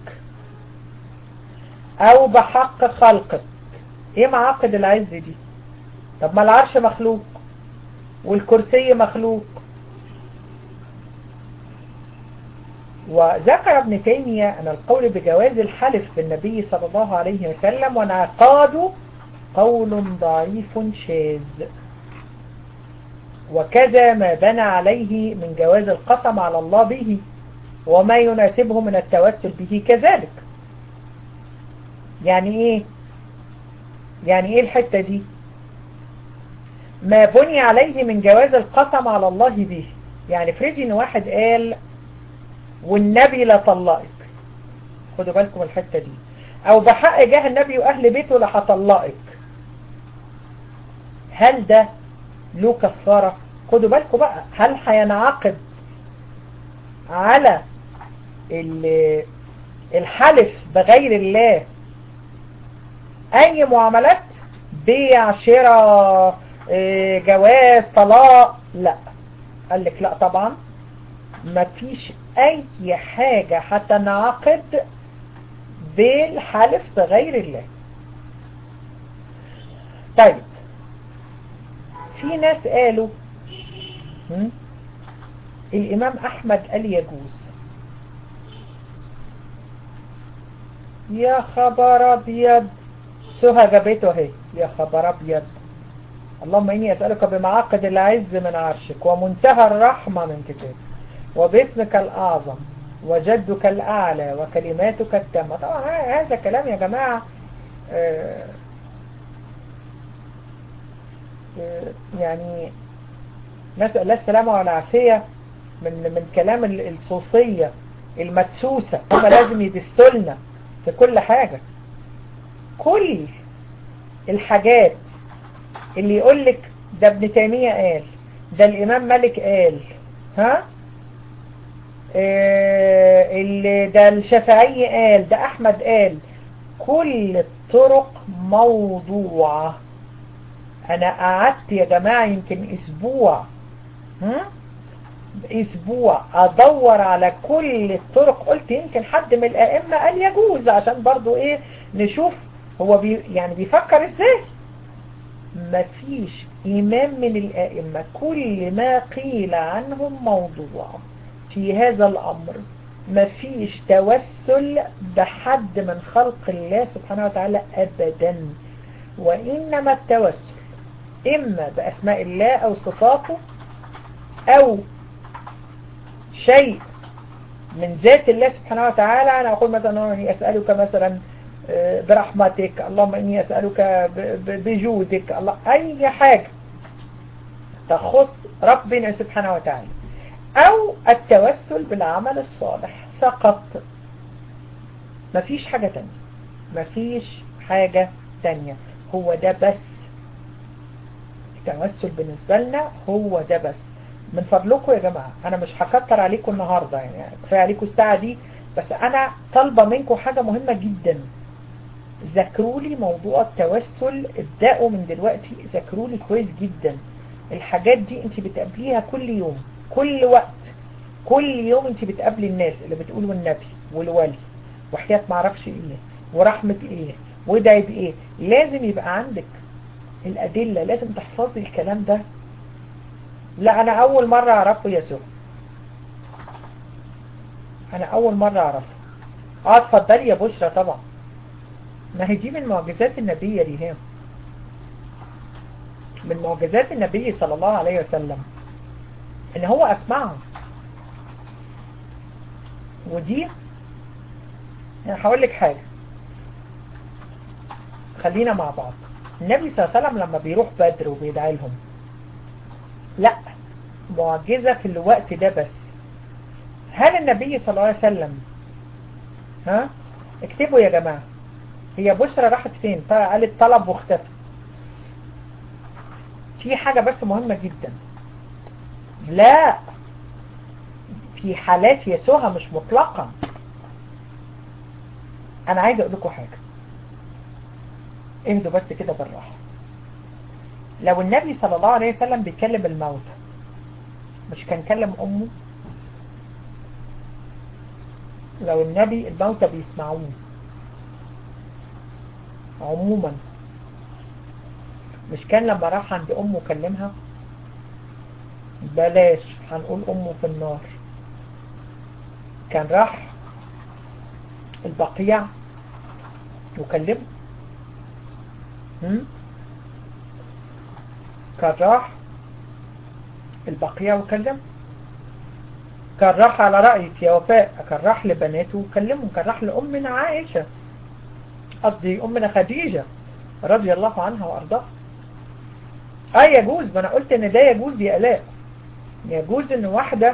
او بحق خلقك ايه معاقد العز دي طب ما العرش مخلوق والكرسي مخلوق وذكر ابن تيمية أن القول بجواز الحلف بالنبي صلى الله عليه وسلم وانعقاده قول ضعيف شاذ وكذا ما بنى عليه من جواز القسم على الله به وما يناسبه من التوسل به كذلك يعني ايه يعني ايه الحتة دي ما بني عليه من جواز القسم على الله به يعني فريدي ان واحد قال والنبي لا طلقك خدوا بالكم الحتة دي او بحق جاه النبي واهل بيته لا هطلقك هل ده له كفارة خدوا بالكم بقى هل هينعقد على الحلف بغير الله اي معاملات بيع شراء جواز طلاق لا قال لك لا طبعا مفيش اي حاجة هتنعقد بالحلف بغير الله طيب في ناس قالوا الامام احمد قال يجوز يا خبر ابيض سهى جابته اهي يا خبر ابيض اللهم اني اسالك بمعاقد العز من عرشك ومنتهى الرحمه من كتابك وباسمك الاعظم وجدك الاعلى وكلماتك التامه طبعا هذا كلام يا جماعه آه آه يعني نسأل الله السلامة والعافية من من كلام الصوفية المدسوسة هم لازم يدستلنا في كل حاجة كل الحاجات اللي يقول لك ده ابن تيمية قال ده الإمام مالك قال ها آه اللي ده الشافعي قال ده أحمد قال كل الطرق موضوعة أنا قعدت يا جماعة يمكن أسبوع ها اسبوع ادور على كل الطرق قلت يمكن حد من الائمة قال يجوز عشان برضو ايه نشوف هو بي يعني بيفكر ازاي مفيش امام من الائمة كل ما قيل عنهم موضوع في هذا الامر مفيش توسل بحد من خلق الله سبحانه وتعالى ابدا وانما التوسل اما باسماء الله او صفاته او شيء من ذات الله سبحانه وتعالى أنا أقول مثلا أني أسألك مثلا برحمتك اللهم إني أسألك بجودك الله أي حاجة تخص ربنا سبحانه وتعالى أو التوسل بالعمل الصالح فقط مفيش حاجة تانية مفيش حاجة تانية هو ده بس التوسل بالنسبة لنا هو ده بس من فضلكم يا جماعة انا مش هكتر عليكم النهاردة يعني كفاية عليكم الساعة دي بس انا طالبة منكم حاجة مهمة جدا ذاكروا لي موضوع التوسل ابدأوا من دلوقتي ذاكروا لي كويس جدا الحاجات دي انت بتقابليها كل يوم كل وقت كل يوم انت بتقابلي الناس اللي بتقولوا النبي والولي وحياة معرفش ايه ورحمة ايه ودعي بايه لازم يبقى عندك الادلة لازم تحفظي الكلام ده لا انا اول مرة اعرفه يسوع انا اول مرة اعرفه اه اتفضلي يا بشرى طبعا ما هي دي من معجزات النبي يا ريهام من معجزات النبي صلى الله عليه وسلم ان هو اسمعهم ودي انا هقول لك حاجة خلينا مع بعض النبي صلى الله عليه وسلم لما بيروح بدر وبيدعي لهم لا معجزة في الوقت ده بس هل النبي صلى الله عليه وسلم ها اكتبوا يا جماعة هي بشرى راحت فين قالت طلب واختفت في حاجة بس مهمة جدا لا في حالات يسوها مش مطلقا انا عايز اقول لكم حاجة اهدوا بس كده بالراحة لو النبي صلى الله عليه وسلم بيكلم الموتى مش كان كلم امه لو النبي الموتى بيسمعوه عموما مش كان لما راح عند امه كلمها بلاش هنقول امه في النار كان راح البقيع وكلمه هم؟ كان راح البقيع وكلمه كان راح على رأيك يا وفاء كان راح لبناته وكلمه كان راح لأمنا عائشة قصدي أمنا خديجة رضي الله عنها وأرضاها اه يجوز ما انا قلت ان ده يجوز يا الاء يجوز ان واحدة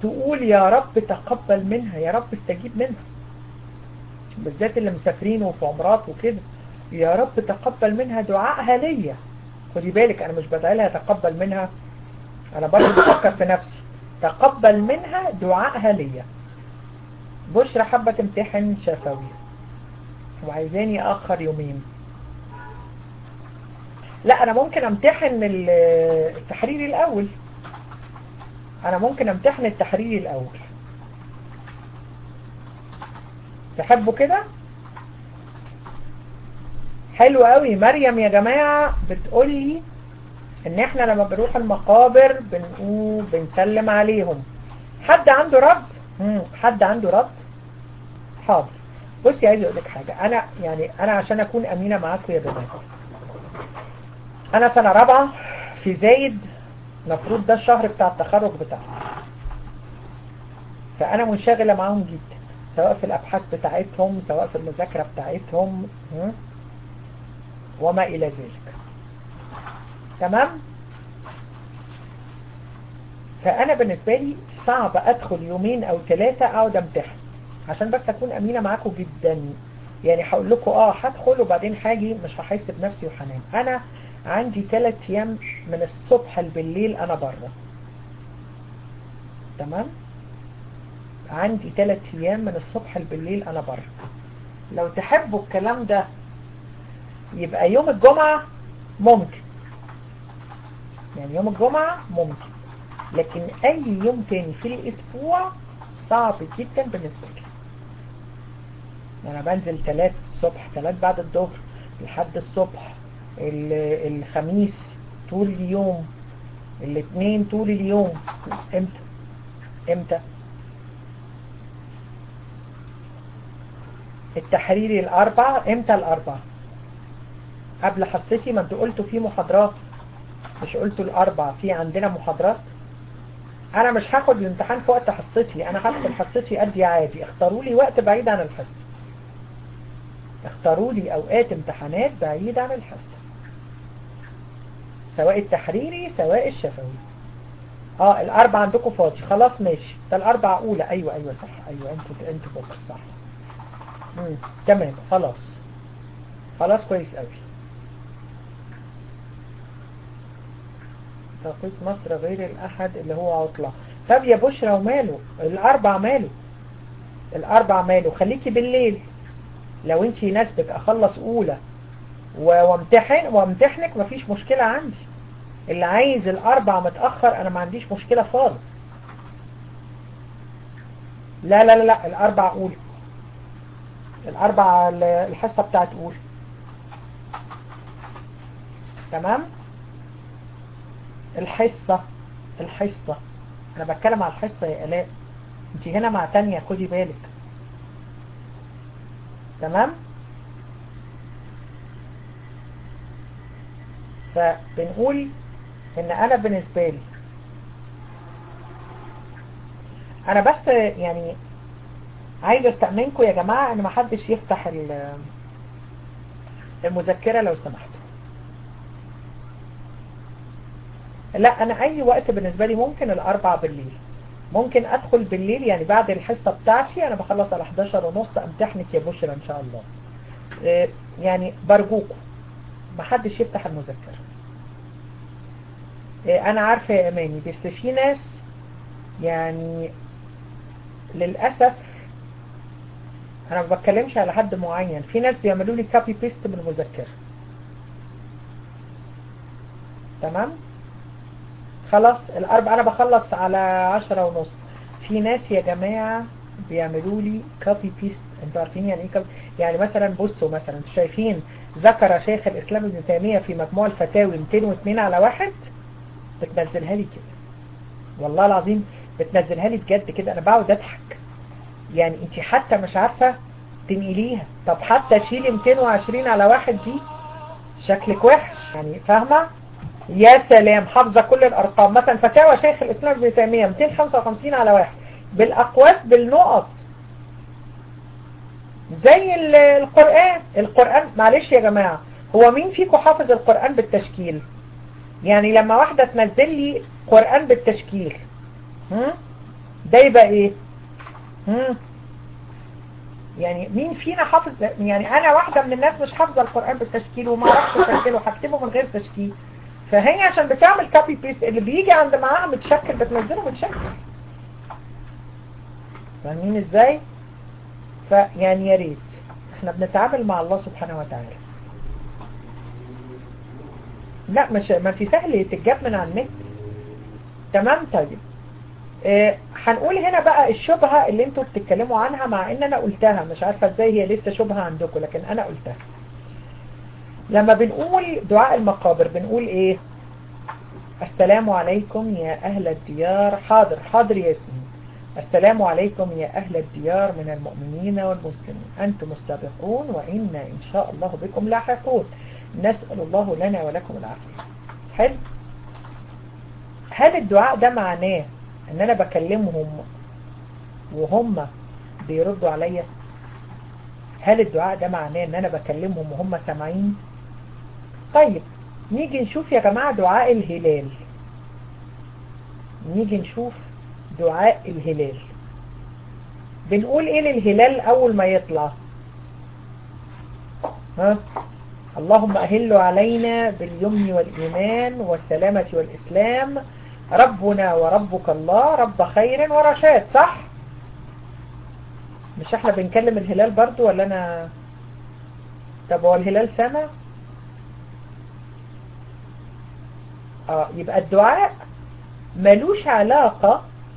تقول يا رب تقبل منها يا رب استجيب منها بالذات اللي مسافرين وفي عمرات وكده يا رب تقبل منها دعائها ليا خدي بالك انا مش بدعي لها تقبل منها انا برضه بفكر في نفسي تقبل منها دعائها ليا بشرى حابة تمتحن شفوي وعايزاني اخر يومين لا انا ممكن امتحن التحرير الاول انا ممكن امتحن التحرير الاول تحبوا كده حلو قوي مريم يا جماعة بتقولي ان احنا لما بنروح المقابر بنقول بنسلم عليهم حد عنده رد مم. حد عنده رد حاضر بصي عايز اقول لك حاجة انا يعني انا عشان اكون امينة معاكم يا بنات انا سنة رابعة في زايد المفروض ده الشهر بتاع التخرج بتاعي فانا منشغلة معاهم جدا سواء في الابحاث بتاعتهم سواء في المذاكرة بتاعتهم وما الى ذلك تمام فانا بالنسبة لي صعب ادخل يومين او ثلاثة اقعد امتحن عشان بس اكون امينة معاكم جدا يعني هقول لكم اه هدخل وبعدين هاجي مش هحس بنفسي وحنان انا عندي ثلاث ايام من الصبح بالليل انا بره تمام عندي ثلاث ايام من الصبح بالليل انا بره لو تحبوا الكلام ده يبقى يوم الجمعة ممكن يعني يوم الجمعة ممكن لكن اي يوم تاني في الاسبوع صعب جدا بالنسبة لي انا بنزل ثلاث الصبح ثلاث بعد الظهر لحد الصبح الخميس طول اليوم الاثنين طول اليوم امتى امتى التحريري الاربع امتى الاربع قبل حصتي ما انتوا قلتوا في محاضرات مش قلتوا الاربع في عندنا محاضرات انا مش هاخد الامتحان في وقت حصتي انا هدخل حصتي ادي عادي اختاروا لي وقت بعيد عن الحصه اختاروا لي اوقات امتحانات بعيد عن الحصه سواء التحريري سواء الشفوي اه الاربع عندكم فاضي خلاص ماشي ده الاربع اولى ايوه ايوه صح ايوه انتوا انتوا بكره صح امم تمام خلاص خلاص كويس قوي توقيت مصر غير الاحد اللي هو عطلة طب يا بشرى وماله الاربع ماله الاربع ماله خليكي بالليل لو انت يناسبك اخلص اولى وامتحن وامتحنك مفيش مشكلة عندي اللي عايز الاربع متأخر انا ما عنديش مشكلة خالص لا لا لا لا الاربع اولى الاربع الحصة بتاعت اولى تمام الحصة الحصة انا بتكلم على الحصة يا الاء انت هنا مع تانية خدي بالك تمام فبنقول ان انا بالنسبة لي انا بس يعني عايز استأمنكم يا جماعة ان محدش يفتح المذكرة لو سمحت لا انا اي وقت بالنسبة لي ممكن الاربع بالليل ممكن ادخل بالليل يعني بعد الحصة بتاعتي انا بخلص على 11 ونص امتحنك يا بشرى ان شاء الله يعني برجوكم محدش يفتح المذكرة انا عارفة يا اماني بس في ناس يعني للأسف انا ما بتكلمش على حد معين في ناس بيعملوا لي كوبي بيست من المذكرة تمام خلاص الاربع انا بخلص على عشرة ونص في ناس يا جماعة بيعملوا لي كوبي بيست انتوا عارفين يعني ايه كوبي يعني مثلا بصوا مثلا شايفين ذكر شيخ الاسلام ابن تيمية في مجموع الفتاوي 202 على واحد بتنزلها لي كده والله العظيم بتنزلها لي بجد كده انا بقعد اضحك يعني انت حتى مش عارفة تنقليها طب حتى شيلي 220 على واحد دي شكلك وحش يعني فاهمة يا سلام حافظة كل الارقام مثلا فتاوى شيخ الاسلام ابن تيمية 255 على واحد بالاقواس بالنقط زي القرآن القرآن معلش يا جماعة هو مين فيكم حافظ القرآن بالتشكيل يعني لما واحدة تنزل لي قرآن بالتشكيل هم؟ ده يبقى ايه مم. يعني مين فينا حافظ يعني انا واحدة من الناس مش حافظة القرآن بالتشكيل وما اعرفش اشكله هكتبه من غير تشكيل فهي عشان بتعمل كوبي بيست اللي بيجي عند معاها متشكل بتنزله متشكل فاهمين ازاي فيعني يا ريت احنا بنتعامل مع الله سبحانه وتعالى لا مش ما في سهل تتجاب من على النت تمام طيب اه هنقول هنا بقى الشبهة اللي انتوا بتتكلموا عنها مع ان انا قلتها مش عارفة ازاي هي لسه شبهة عندكم لكن انا قلتها لما بنقول دعاء المقابر بنقول ايه السلام عليكم يا اهل الديار حاضر حاضر يا ياسمين السلام عليكم يا أهل الديار من المؤمنين والمسلمين أنتم السابقون وإنا إن شاء الله بكم لاحقون نسأل الله لنا ولكم العافية حلو هل الدعاء ده معناه ان انا بكلمهم وهم بيردوا عليا هل الدعاء ده معناه ان انا بكلمهم وهم سامعين طيب نيجي نشوف يا جماعة دعاء الهلال نيجي نشوف دعاء الهلال بنقول ايه للهلال اول ما يطلع ها اللهم أهل علينا باليمن والإيمان والسلامة والإسلام ربنا وربك الله رب خير ورشاد صح مش احنا بنكلم الهلال برضو ولا انا طب هو الهلال سامع اه يبقى الدعاء ملوش علاقة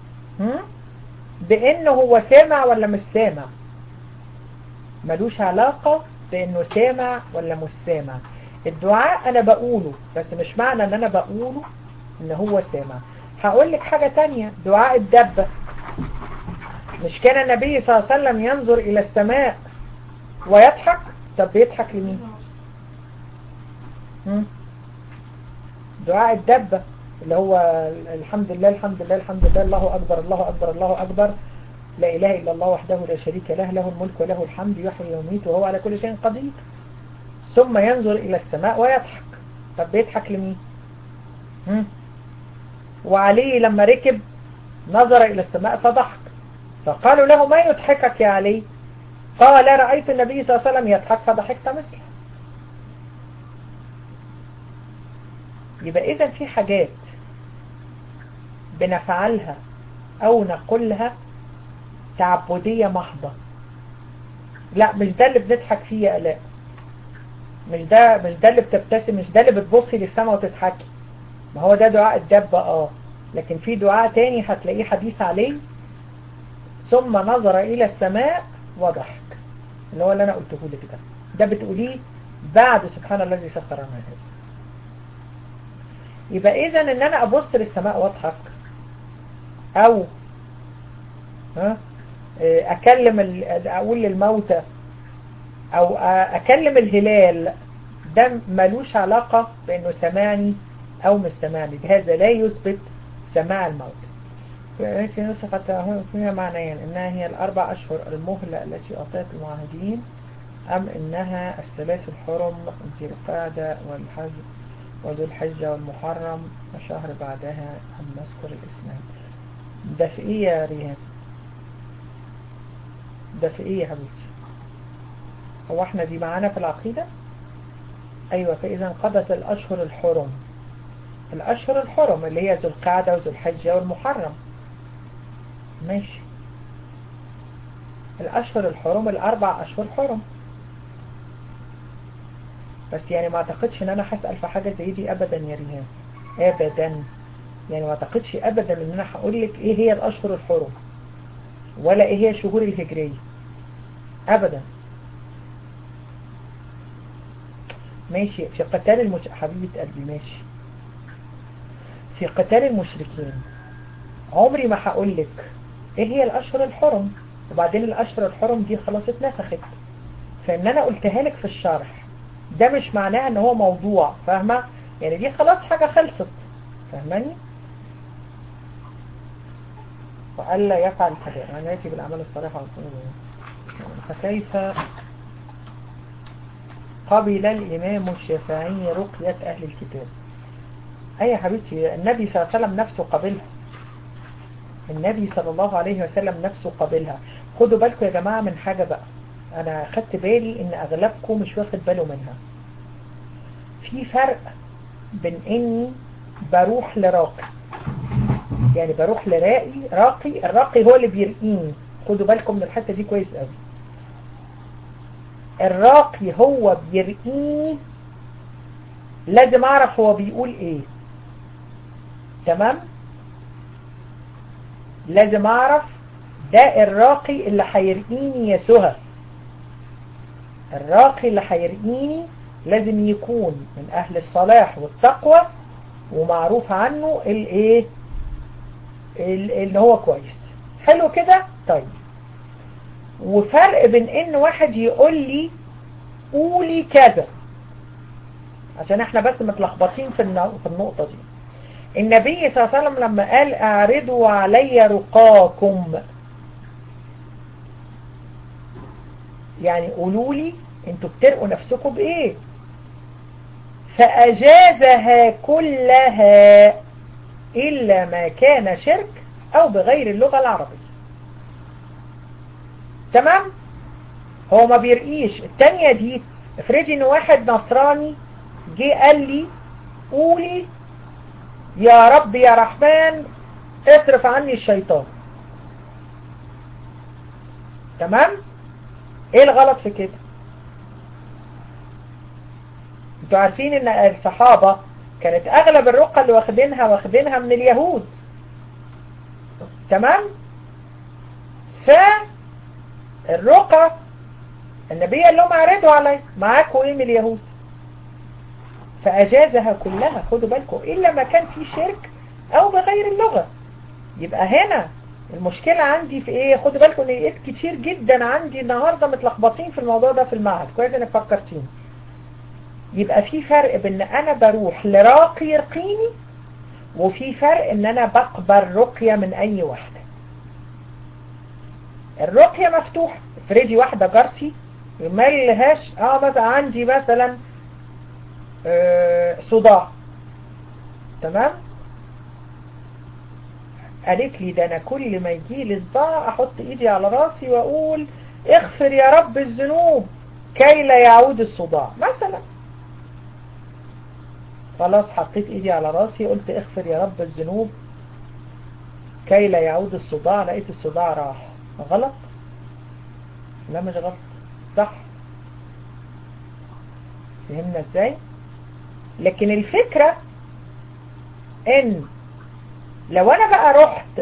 بانه هو سامع ولا مش سامع ملوش علاقة بانه سامع ولا مش سامع الدعاء انا بقوله بس مش معنى ان انا بقوله ان هو سامع هقول لك حاجة تانية دعاء الدبة مش كان النبي صلى الله عليه وسلم ينظر الى السماء ويضحك طب بيضحك لمين دعاء الدبة اللي هو الحمد لله الحمد لله الحمد لله الله أكبر الله أكبر الله أكبر لا إله إلا الله وحده لا شريك له له الملك وله الحمد يحيي ويميت وهو على كل شيء قدير ثم ينظر إلى السماء ويضحك طب بيضحك لمين وعلي لما ركب نظر إلى السماء فضحك فقالوا له ما يضحكك يا علي قال رأيت النبي صلى الله عليه وسلم يضحك فضحكت مثله يبقى إذا في حاجات بنفعلها أو نقولها تعبدية محضة لا مش ده اللي بنضحك فيه يا آلاء مش ده مش ده اللي بتبتسم مش ده اللي بتبصي للسماء وتضحكي ما هو ده دعاء الدبة اه لكن في دعاء تاني هتلاقيه حديث عليه ثم نظر إلى السماء وضحك اللي هو اللي أنا قلته لك ده ده بتقوليه بعد سبحان الذي سخر لنا هذا يبقى إذا إن أنا أبص للسماء واضحك أو ها أكلم أقول للموتى أو أكلم الهلال ده ملوش علاقة بأنه سمعني أو مش سمعني هذا لا يثبت سماع الموت فإنتي نسخت فيها معنيين إنها هي الأربع أشهر المهلة التي أعطيت المعاهدين أم إنها الثلاث الحرم ذي القعدة والحج وذو الحجة والمحرم وشهر بعدها أم نذكر الإسلام ده في إيه يا ريهان ده في إيه يا حبيبتي هو احنا دي معانا في العقيدة أيوة فإذا انقضت الأشهر الحرم الأشهر الحرم اللي هي ذو القعدة وذو الحجة والمحرم ماشي الأشهر الحرم الأربع أشهر حرم بس يعني ما أعتقدش إن أنا هسأل في حاجة زي دي أبدا يا ريهان أبدا يعني ما أعتقدش أبدا إن أنا هقول لك إيه هي الأشهر الحرم ولا إيه هي الشهور الهجرية أبدا ماشي في قتال المش... حبيبة قلبي ماشي في قتال المشركين عمري ما هقول لك ايه هي الاشهر الحرم وبعدين الاشهر الحرم دي خلاص اتنسخت فان انا قلتها لك في الشرح ده مش معناه ان هو موضوع فاهمة يعني دي خلاص حاجة خلصت فاهماني وألا يفعل كذا يعني يأتي بالأعمال الصالحة فكيف قبل الإمام الشافعي رقية أهل الكتاب أي يا حبيبتي النبي صلى الله عليه وسلم نفسه قبلها النبي صلى الله عليه وسلم نفسه قابلها خدوا بالكم يا جماعة من حاجة بقى انا خدت بالي ان اغلبكم مش واخد باله منها في فرق بين اني بروح لراقي يعني بروح لراقي راقي الراقي هو اللي بيرقيني خدوا بالكم من الحتة دي كويس قوي الراقي هو بيرقيني لازم اعرف هو بيقول ايه تمام لازم اعرف ده الراقي اللي هيرقيني يا سهى الراقي اللي هيرقيني لازم يكون من اهل الصلاح والتقوى ومعروف عنه الايه اللي هو كويس حلو كده طيب وفرق بين ان واحد يقول لي قولي كذا عشان احنا بس متلخبطين في النقطة دي النبي صلى الله عليه وسلم لما قال اعرضوا علي رقاكم يعني قولوا لي انتوا بترقوا نفسكم بايه فأجازها كلها إلا ما كان شرك أو بغير اللغة العربية تمام هو ما بيرقيش التانية دي افرضي ان واحد نصراني جه قال لي قولي يا رب يا رحمن اصرف عني الشيطان تمام ايه الغلط في كده انتوا عارفين ان الصحابة كانت اغلب الرقى اللي واخدينها واخدينها من اليهود تمام فالرقى النبي قال لهم اعرضوا علي معاكم ايه من اليهود فاجازها كلها خدوا بالكم الا ما كان فيه شرك او بغير اللغة يبقى هنا المشكلة عندي في ايه خدوا بالكم ان لقيت كتير جدا عندي النهاردة متلخبطين في الموضوع ده في المعهد كويس انك فكرتيني يبقى في فرق بان انا بروح لراقي يرقيني وفي فرق ان انا بقبل رقية من اي واحدة الرقية مفتوحة افرضي واحدة جارتي ما لهاش اه مثلا عندي مثلا آه صداع تمام قالت لي ده انا كل ما يجي لي صداع احط ايدي على راسي واقول اغفر يا رب الذنوب كي لا يعود الصداع مثلا خلاص حطيت ايدي على راسي قلت اغفر يا رب الذنوب كي لا يعود الصداع لقيت الصداع راح غلط لا مش غلط صح فهمنا ازاي لكن الفكرة ان لو انا بقى رحت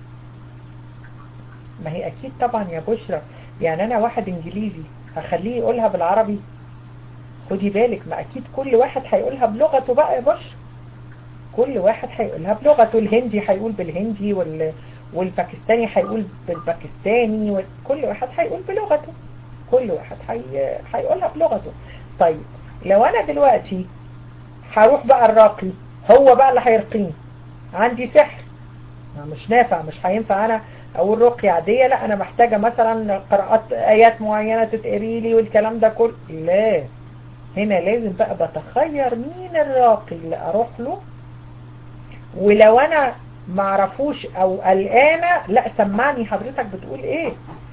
ما هي اكيد طبعا يا بشرى يعني انا واحد انجليزي هخليه يقولها بالعربي خدي بالك ما اكيد كل واحد هيقولها بلغته بقى يا بشرى كل واحد هيقولها بلغته الهندي هيقول بالهندي وال... والباكستاني هيقول بالباكستاني وكل واحد هيقول بلغته كل واحد هي... هيقولها بلغته طيب لو انا دلوقتي هروح بقى الراقي هو بقى اللي هيرقيني عندي سحر مش نافع مش هينفع انا اقول رقية عادية لا انا محتاجة مثلا قراءات ايات معينة تتقري لي والكلام ده كله لا هنا لازم بقى بتخير مين الراقي اللي اروح له ولو انا معرفوش او قلقانة لا سمعني حضرتك بتقول ايه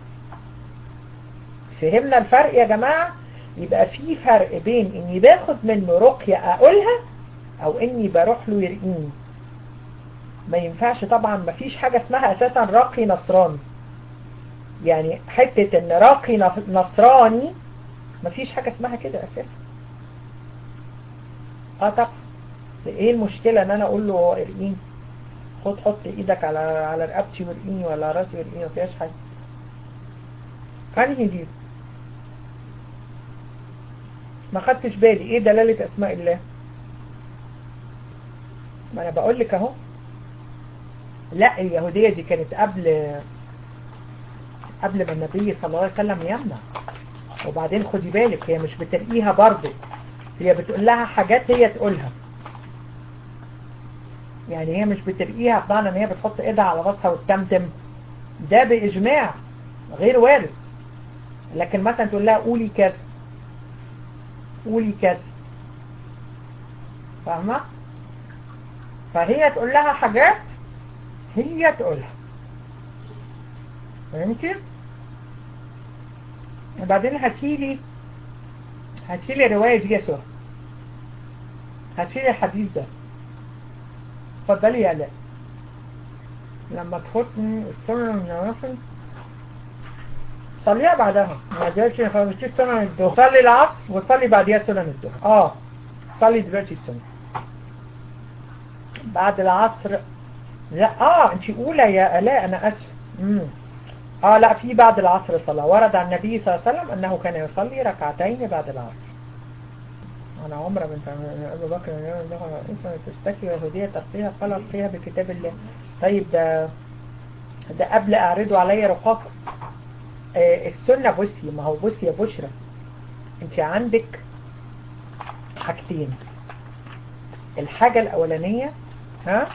فهمنا الفرق يا جماعة يبقى في فرق بين اني باخد منه رقية اقولها او اني بروح له يرقيني ما ينفعش طبعا ما فيش حاجة اسمها اساسا راقي نصراني يعني حتة ان راقي نصراني ما فيش حاجة اسمها كده اساسا اه طبعا ايه المشكلة ان انا اقول له ارقيني خد حط ايدك على على رقبتي وارقيني ولا على راسي وارقيني ما فيهاش حاجة انهي دي ما خدتش بالي ايه دلالة اسماء الله ما انا بقول لك اهو لا اليهودية دي كانت قبل قبل ما النبي صلى الله عليه وسلم يمنع وبعدين خدي بالك هي مش بترقيها برضه هي بتقول لها حاجات هي تقولها يعني هي مش بترقيها بمعنى ان هي بتحط ايدها على راسها وتتمتم ده باجماع غير وارد لكن مثلا تقول لها قولي كذا قولي كذا فاهمة فهي تقول لها حاجات هي تقولها فهمتي وبعدين هاتيلي هاتيلي الرواية دي يا سهى هاتيلي الحديث ده اتفضلي يا آلاء لما تفوتني السنة النوافل صليها بعدها ما جاتش خمستيش سنة الظهر صلي العصر وصلي بعديها سنة الظهر اه صلي دلوقتي السنة بعد العصر لا اه انت اولى يا الاء انا اسف امم اه لا في بعد العصر صلاة ورد عن النبي صلى الله عليه وسلم انه كان يصلي ركعتين بعد العصر انا عمره بنت ابو بكر انت تشتكي يهودية تقضيها قال اقضيها بكتاب الله طيب ده ده قبل اعرضوا عليا رقاقه آه السنة بصي ما هو بصي يا بشرى انت عندك حاجتين الحاجة الاولانية ها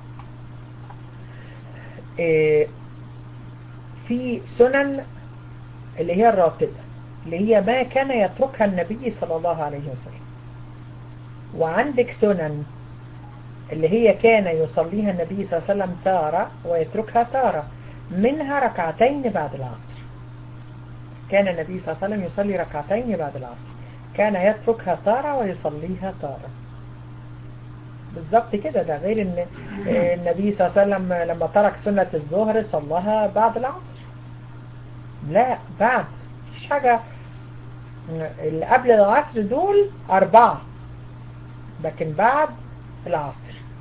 آه في سنن اللي هي الراتبة اللي هي ما كان يتركها النبي صلى الله عليه وسلم وعندك سنن اللي هي كان يصليها النبي صلى الله عليه وسلم تارة ويتركها تارة منها ركعتين بعد العصر كان النبي صلى الله عليه وسلم يصلي ركعتين بعد العصر كان يتركها تارة ويصليها تارة بالظبط كده ده غير ان النبي صلى الله عليه وسلم لما ترك سنة الظهر صلاها بعد العصر لا بعد مفيش حاجة اللي قبل العصر دول أربعة لكن بعد العصر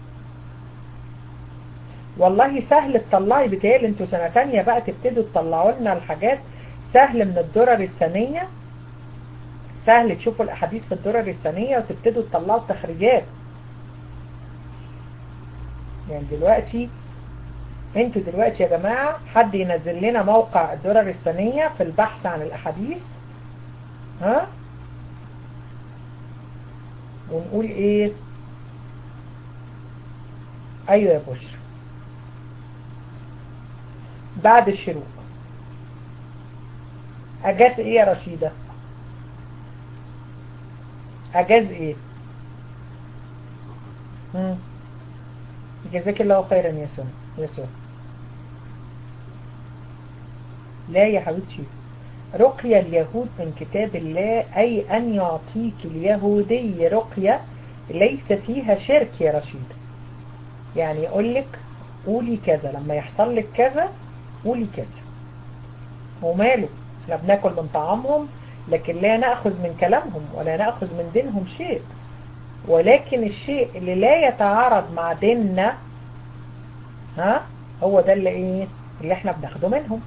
والله سهل تطلعي بتهيألي انتوا سنة تانية بقى تبتدوا تطلعوا لنا الحاجات سهل من الدرر الثانية سهل تشوفوا الأحاديث في الدرر الثانية وتبتدوا تطلعوا التخريجات يعني دلوقتي انتوا دلوقتي يا جماعة حد ينزل لنا موقع الدرر الثانية في البحث عن الأحاديث ها ونقول ايه ايوه يا بشر بعد الشروق اجاز ايه يا رشيدة اجاز ايه مم. جزاك الله خيرا يا سنة يا سنة لا يا حبيبتي رقية اليهود من كتاب الله أي أن يعطيك اليهودي رقية ليس فيها شرك يا رشيد يعني يقول لك قولي كذا لما يحصل لك كذا قولي كذا وماله احنا بناكل من طعامهم لكن لا نأخذ من كلامهم ولا نأخذ من دينهم شيء ولكن الشيء اللي لا يتعارض مع ديننا ها هو ده اللي ايه اللي احنا بناخده منهم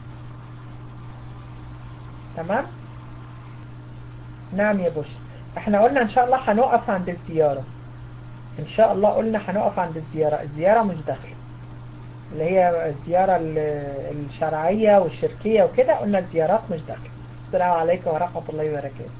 تمام نعم يا بوش احنا قلنا ان شاء الله هنقف عند الزيارة ان شاء الله قلنا هنقف عند الزيارة الزيارة مش داخله اللي هي الزيارة الشرعية والشركية وكده قلنا الزيارات مش داخله السلام عليكم ورحمة الله وبركاته